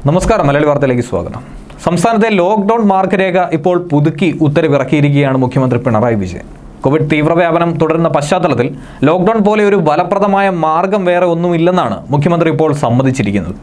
നമസ്കാരം മലയാളി വാർത്തയിലേക്ക് സ്വാഗതം സംസ്ഥാനത്തെ ലോക്ക്ഡൌൺ മാർഗരേഖ ഇപ്പോൾ പുതുക്കി ഉത്തരവിറക്കിയിരിക്കുകയാണ് മുഖ്യമന്ത്രി പിണറായി വിജയൻ കോവിഡ് തീവ്രവ്യാപനം തുടരുന്ന പശ്ചാത്തലത്തിൽ ലോക്ക്ഡൌൺ പോലെ ഒരു ഫലപ്രദമായ മാർഗം വേറെ ഒന്നുമില്ലെന്നാണ് മുഖ്യമന്ത്രി ഇപ്പോൾ സമ്മതിച്ചിരിക്കുന്നത്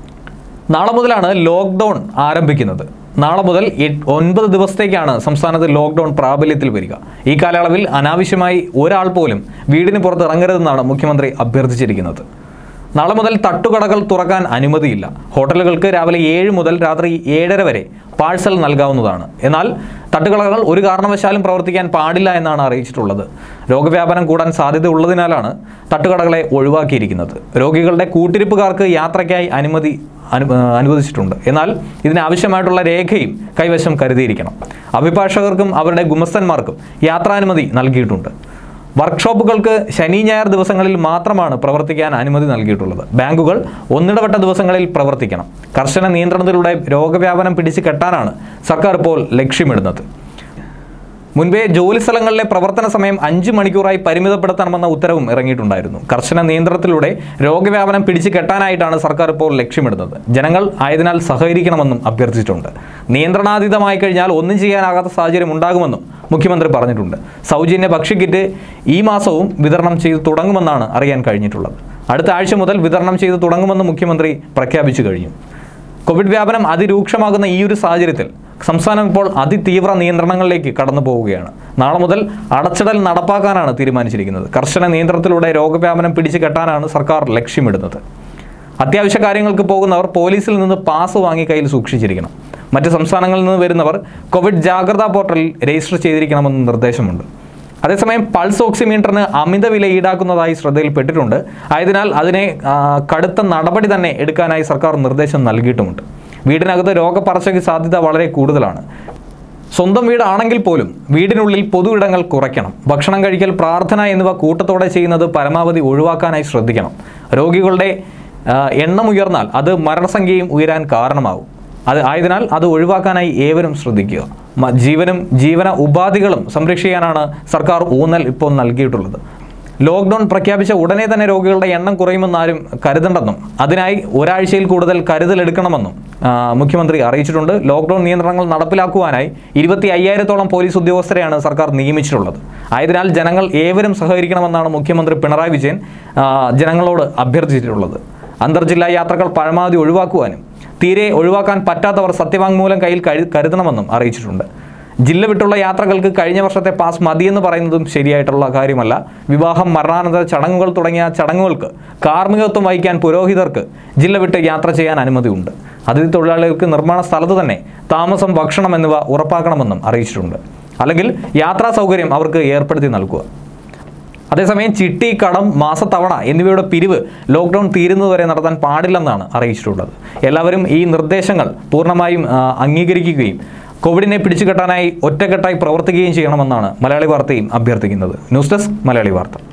നാളെ മുതലാണ് ലോക്ക്ഡൗൺ ആരംഭിക്കുന്നത് നാളെ മുതൽ എട്ട് ഒൻപത് ദിവസത്തേക്കാണ് സംസ്ഥാനത്ത് ലോക്ക്ഡൗൺ പ്രാബല്യത്തിൽ വരിക ഈ കാലയളവിൽ അനാവശ്യമായി ഒരാൾ പോലും വീടിന് പുറത്ത് ഇറങ്ങരുതെന്നാണ് മുഖ്യമന്ത്രി അഭ്യർത്ഥിച്ചിരിക്കുന്നത് നാളെ മുതൽ തട്ടുകടകൾ തുറക്കാൻ അനുമതിയില്ല ഹോട്ടലുകൾക്ക് രാവിലെ ഏഴ് മുതൽ രാത്രി ഏഴര വരെ പാഴ്സൽ നൽകാവുന്നതാണ് എന്നാൽ തട്ടുകടകൾ ഒരു കാരണവശാലും പ്രവർത്തിക്കാൻ പാടില്ല എന്നാണ് അറിയിച്ചിട്ടുള്ളത് രോഗവ്യാപനം കൂടാൻ സാധ്യത ഉള്ളതിനാലാണ് തട്ടുകടകളെ ഒഴിവാക്കിയിരിക്കുന്നത് രോഗികളുടെ കൂട്ടിരിപ്പുകാർക്ക് യാത്രയ്ക്കായി അനുമതി അനു അനുവദിച്ചിട്ടുണ്ട് എന്നാൽ ഇതിനാവശ്യമായിട്ടുള്ള രേഖയും കൈവശം കരുതിയിരിക്കണം അഭിഭാഷകർക്കും അവരുടെ ഗുമസ്തന്മാർക്കും യാത്രാനുമതി നൽകിയിട്ടുണ്ട് വർക്ക്ഷോപ്പുകൾക്ക് ശനി ഞായർ ദിവസങ്ങളിൽ മാത്രമാണ് പ്രവർത്തിക്കാൻ അനുമതി നൽകിയിട്ടുള്ളത് ബാങ്കുകൾ ഒന്നിടവട്ട ദിവസങ്ങളിൽ പ്രവർത്തിക്കണം കർശന നിയന്ത്രണത്തിലൂടെ രോഗവ്യാപനം പിടിച്ചു കെട്ടാനാണ് സർക്കാർ ഇപ്പോൾ ലക്ഷ്യമിടുന്നത് മുൻപേ ജോലി സ്ഥലങ്ങളിലെ പ്രവർത്തന സമയം അഞ്ച് മണിക്കൂറായി പരിമിതപ്പെടുത്തണമെന്ന ഉത്തരവും ഇറങ്ങിയിട്ടുണ്ടായിരുന്നു കർശന നിയന്ത്രണത്തിലൂടെ രോഗവ്യാപനം പിടിച്ചു കെട്ടാനായിട്ടാണ് സർക്കാർ ഇപ്പോൾ ലക്ഷ്യമിടുന്നത് ജനങ്ങൾ ആയതിനാൽ സഹകരിക്കണമെന്നും അഭ്യർത്ഥിച്ചിട്ടുണ്ട് നിയന്ത്രണാതീതമായി കഴിഞ്ഞാൽ ഒന്നും ചെയ്യാനാകാത്ത സാഹചര്യം ഉണ്ടാകുമെന്നും മുഖ്യമന്ത്രി പറഞ്ഞിട്ടുണ്ട് സൗജന്യ ഭക്ഷ്യക്കിറ്റ് ഈ മാസവും വിതരണം ചെയ്തു തുടങ്ങുമെന്നാണ് അറിയാൻ കഴിഞ്ഞിട്ടുള്ളത് അടുത്ത ആഴ്ച മുതൽ വിതരണം ചെയ്തു തുടങ്ങുമെന്ന് മുഖ്യമന്ത്രി പ്രഖ്യാപിച്ചു കഴിഞ്ഞു കോവിഡ് വ്യാപനം അതിരൂക്ഷമാകുന്ന ഈ ഒരു സാഹചര്യത്തിൽ സംസ്ഥാനം ഇപ്പോൾ അതിതീവ്ര നിയന്ത്രണങ്ങളിലേക്ക് കടന്നു പോവുകയാണ് നാളെ മുതൽ അടച്ചിടൽ നടപ്പാക്കാനാണ് തീരുമാനിച്ചിരിക്കുന്നത് കർശന നിയന്ത്രണത്തിലൂടെ രോഗവ്യാപനം പിടിച്ചു കെട്ടാനാണ് സർക്കാർ ലക്ഷ്യമിടുന്നത് അത്യാവശ്യ കാര്യങ്ങൾക്ക് പോകുന്നവർ പോലീസിൽ നിന്ന് പാസ് വാങ്ങി കയ്യിൽ സൂക്ഷിച്ചിരിക്കണം മറ്റ് സംസ്ഥാനങ്ങളിൽ നിന്ന് വരുന്നവർ കോവിഡ് ജാഗ്രതാ പോർട്ടലിൽ രജിസ്റ്റർ ചെയ്തിരിക്കണമെന്ന് നിർദ്ദേശമുണ്ട് അതേസമയം പൾസ് ഓക്സിമീറ്ററിന് അമിത വില ഈടാക്കുന്നതായി ശ്രദ്ധയിൽപ്പെട്ടിട്ടുണ്ട് ആയതിനാൽ അതിനെ ആ, കടുത്ത നടപടി തന്നെ എടുക്കാനായി സർക്കാർ നിർദ്ദേശം നൽകിയിട്ടുമുണ്ട് വീടിനകത്ത് രോഗപറച്ചയ്ക്ക് സാധ്യത വളരെ കൂടുതലാണ് സ്വന്തം വീടാണെങ്കിൽ പോലും വീടിനുള്ളിൽ പൊതു ഇടങ്ങൾ കുറയ്ക്കണം ഭക്ഷണം കഴിക്കൽ പ്രാർത്ഥന എന്നിവ കൂട്ടത്തോടെ ചെയ്യുന്നത് പരമാവധി ഒഴിവാക്കാനായി ശ്രദ്ധിക്കണം രോഗികളുടെ ആ, എണ്ണം ഉയർന്നാൽ അത് മരണസംഖ്യയും ഉയരാൻ കാരണമാവും അത് ആയതിനാൽ അത് ഒഴിവാക്കാനായി ഏവരും ശ്രദ്ധിക്കുക മ- ജീവനും ജീവന ഉപാധികളും സംരക്ഷിക്കാനാണ് സർക്കാർ ഊന്നൽ ഇപ്പോൾ നൽകിയിട്ടുള്ളത് ലോക്ക്ഡൗൺ പ്രഖ്യാപിച്ച ഉടനെ തന്നെ രോഗികളുടെ എണ്ണം കുറയുമെന്ന് ആരും കരുതണ്ടെന്നും അതിനായി ഒരാഴ്ചയിൽ കൂടുതൽ കരുതലെടുക്കണമെന്നും ആ, മുഖ്യമന്ത്രി അറിയിച്ചിട്ടുണ്ട് ലോക്ക്ഡൗൺ നിയന്ത്രണങ്ങൾ നടപ്പിലാക്കുവാനായി ഇരുപത്തി അയ്യായിരത്തോളം പോലീസ് ഉദ്യോഗസ്ഥരെയാണ് സർക്കാർ നിയമിച്ചിട്ടുള്ളത് ആയതിനാൽ ജനങ്ങൾ ഏവരും സഹകരിക്കണമെന്നാണ് മുഖ്യമന്ത്രി പിണറായി വിജയൻ ആ, ജനങ്ങളോട് അഭ്യർത്ഥിച്ചിട്ടുള്ളത് അന്തർജില്ലാ യാത്രകൾ പരമാവധി ഒഴിവാക്കുവാനും തീരെ ഒഴിവാക്കാൻ പറ്റാത്തവർ സത്യവാങ്മൂലം കയ്യിൽ കരു കരുതണമെന്നും അറിയിച്ചിട്ടുണ്ട് ജില്ല വിട്ടുള്ള യാത്രകൾക്ക് കഴിഞ്ഞ വർഷത്തെ പാസ് മതിയെന്ന് പറയുന്നതും ശരിയായിട്ടുള്ള കാര്യമല്ല വിവാഹം മരണാനന്തര ചടങ്ങുകൾ തുടങ്ങിയ ചടങ്ങുകൾക്ക് കാർമ്മികത്വം വഹിക്കാൻ പുരോഹിതർക്ക് ജില്ല വിട്ട് യാത്ര ചെയ്യാൻ അനുമതിയുണ്ട് അതിഥി തൊഴിലാളികൾക്ക് നിർമ്മാണ സ്ഥലത്ത് തന്നെ താമസം ഭക്ഷണം എന്നിവ ഉറപ്പാക്കണമെന്നും അറിയിച്ചിട്ടുണ്ട് അല്ലെങ്കിൽ യാത്രാ സൗകര്യം അവർക്ക് ഏർപ്പെടുത്തി നൽകുക അതേസമയം ചിട്ടി കടം മാസത്തവണ എന്നിവയുടെ പിരിവ് ലോക്ക്ഡൗൺ തീരുന്നതുവരെ നടത്താൻ പാടില്ലെന്നാണ് അറിയിച്ചിട്ടുള്ളത് എല്ലാവരും ഈ നിർദ്ദേശങ്ങൾ പൂർണ്ണമായും ആ, അംഗീകരിക്കുകയും കോവിഡിനെ പിടിച്ചുകെട്ടാനായി ഒറ്റക്കെട്ടായി പ്രവർത്തിക്കുകയും ചെയ്യണമെന്നാണ് മലയാളി വാർത്തയും അഭ്യർത്ഥിക്കുന്നത് ന്യൂസ് ഡെസ്ക് മലയാളി വാർത്ത